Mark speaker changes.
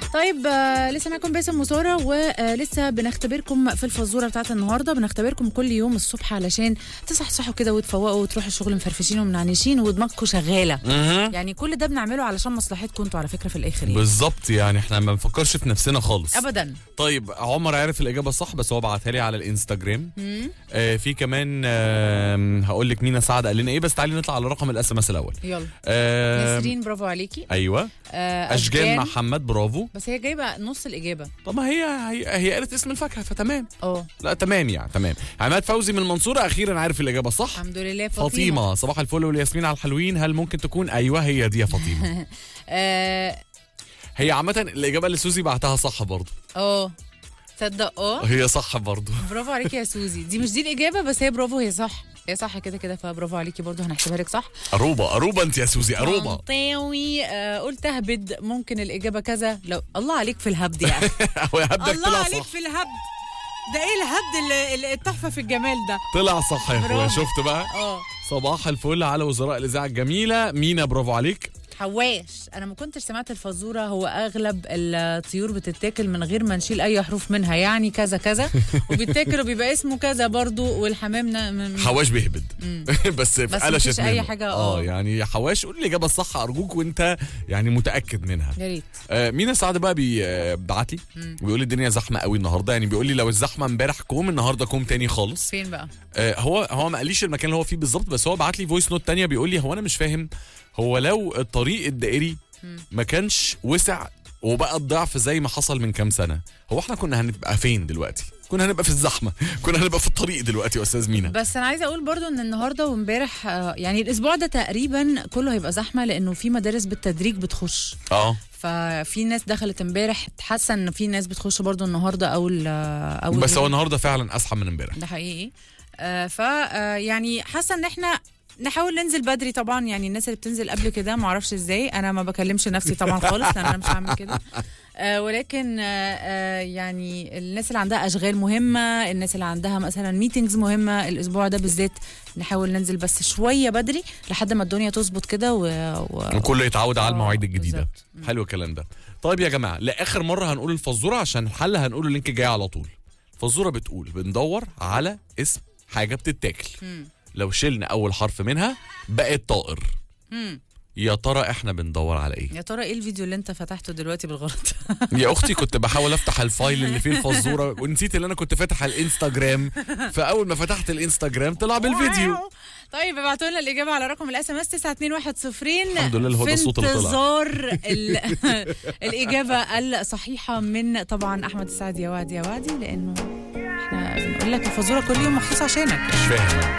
Speaker 1: طيب آه لسه معاكم باسم وساره ولسه بنختبركم في الفزوره بتاعت النهارده بنختبركم كل يوم الصبح علشان تصحصحوا كده وتفوقوا وتروحوا الشغل مفرفشين ومنعنشين ودماغكم شغاله
Speaker 2: مهم.
Speaker 1: يعني كل ده بنعمله علشان مصلحتكم انتوا على فكره في الاخر يعني.
Speaker 2: بالظبط يعني احنا ما بنفكرش في نفسنا خالص
Speaker 1: ابدا
Speaker 2: طيب عمر عارف الاجابه صح بس هو بعتها لي على الانستجرام آه في كمان آه هقول لك مينا سعد قال لنا ايه بس تعالي نطلع على رقم الاس ام اس الاول
Speaker 1: يلا
Speaker 2: آه
Speaker 1: نسرين برافو عليكي
Speaker 2: ايوه
Speaker 1: آه
Speaker 2: اشجان محمد برافو
Speaker 1: بس هي جايبه نص الاجابه
Speaker 2: طب ما هي هي, هي قالت اسم الفاكهه فتمام
Speaker 1: اه
Speaker 2: لا تمام يعني تمام عماد فوزي من المنصوره اخيرا عارف الاجابه صح
Speaker 1: الحمد لله فاطمه,
Speaker 2: فاطمه صباح الفل والياسمين على الحلوين هل ممكن تكون ايوه هي دي يا فاطمه
Speaker 1: اه
Speaker 2: هي عامه الاجابه اللي سوزي بعتها صح برضه
Speaker 1: اه تصدق اه
Speaker 2: هي صح برضه
Speaker 1: برافو عليكي يا سوزي دي مش دي الاجابه بس هي برافو هي صح هي صح كده كده فبرافو عليكي برضو هنحسبها لك صح
Speaker 2: اروبا اروبا انت يا سوزي اروبا
Speaker 1: طاوي آه قلت اهبد ممكن الاجابه كذا لو الله عليك في الهبد يا اخي
Speaker 2: هو هبدك
Speaker 1: الله
Speaker 2: طلع
Speaker 1: عليك
Speaker 2: صح
Speaker 1: في الهبد ده ايه الهبد اللي- اللي التحفه في الجمال ده
Speaker 2: طلع صح يا اخويا
Speaker 1: برافو.
Speaker 2: شفت بقى
Speaker 1: اه
Speaker 2: صباح الفل على وزراء الاذاعه الجميله مينا برافو عليك
Speaker 1: حواش انا ما كنتش سمعت الفزوره هو اغلب الطيور بتتاكل من غير ما نشيل اي حروف منها يعني كذا كذا وبيتاكل وبيبقى اسمه كذا برضو والحمام ن- من-
Speaker 2: حواش بيهبد بس
Speaker 1: بس
Speaker 2: قلشت
Speaker 1: مفيش أي
Speaker 2: منه.
Speaker 1: حاجة،
Speaker 2: اه
Speaker 1: آه.
Speaker 2: يعني حواش قول الاجابه الصح ارجوك وانت يعني متاكد منها
Speaker 1: يا ريت
Speaker 2: آه مينا سعد بقى بيبعت لي بيقول لي الدنيا زحمه قوي النهارده يعني بيقول لي لو الزحمه امبارح كوم النهارده كوم تاني خالص
Speaker 1: فين بقى
Speaker 2: آه هو هو ما قاليش المكان اللي هو فيه بالظبط بس هو بعت لي فويس نوت تانية بيقول لي هو انا مش فاهم هو لو الطريق الدائري ما كانش وسع وبقى الضعف زي ما حصل من كام سنه هو احنا كنا هنبقى فين دلوقتي كنا هنبقى في الزحمه كنا هنبقى في الطريق دلوقتي يا استاذ مينا
Speaker 1: بس انا عايزه اقول برضو ان النهارده وامبارح آه، يعني الاسبوع ده تقريبا كله هيبقى زحمه لانه في مدارس بالتدريج بتخش
Speaker 2: اه
Speaker 1: ففي ناس دخلت امبارح حاسه ان في ناس بتخش برضو النهارده او ال- او
Speaker 2: بس هو
Speaker 1: اليوم.
Speaker 2: النهارده فعلا ازحم من امبارح
Speaker 1: ده حقيقي آه ف آه، يعني حاسه ان احنا نحاول ننزل بدري طبعا يعني الناس اللي بتنزل قبل كده ما اعرفش ازاي انا ما بكلمش نفسي طبعا خالص لان انا مش هعمل كده آه ولكن آه آه يعني الناس اللي عندها اشغال مهمه الناس اللي عندها مثلا ميتينجز مهمه الاسبوع ده بالذات نحاول ننزل بس شويه بدري لحد ما الدنيا تظبط كده و... و...
Speaker 2: وكله يتعود على
Speaker 1: آه،
Speaker 2: المواعيد الجديده
Speaker 1: بالظبط.
Speaker 2: حلو الكلام ده طيب يا جماعه لاخر مره هنقول الفزوره عشان الحل هنقول اللينك جاي على طول الفزوره بتقول بندور على اسم حاجه بتتاكل
Speaker 1: مم.
Speaker 2: لو شلنا اول حرف منها بقت طائر
Speaker 1: مم.
Speaker 2: يا ترى احنا بندور على ايه
Speaker 1: يا ترى ايه الفيديو اللي انت فتحته دلوقتي بالغلط
Speaker 2: يا اختي كنت بحاول افتح الفايل اللي فيه الفزوره ونسيت ان انا كنت فاتح الانستجرام فاول ما فتحت الانستجرام طلع بالفيديو
Speaker 1: طيب ابعتوا لنا الاجابه على رقم الاس ام اس 92110
Speaker 2: الحمد لله هو ده الصوت اللي
Speaker 1: في
Speaker 2: طلع.
Speaker 1: انتظار ال- الاجابه الصحيحه من طبعا احمد السعد يا وعدي يا وعدي لانه احنا بنقول لك الفزوره كل يوم مخصوص عشانك
Speaker 2: مش فاهم أنا.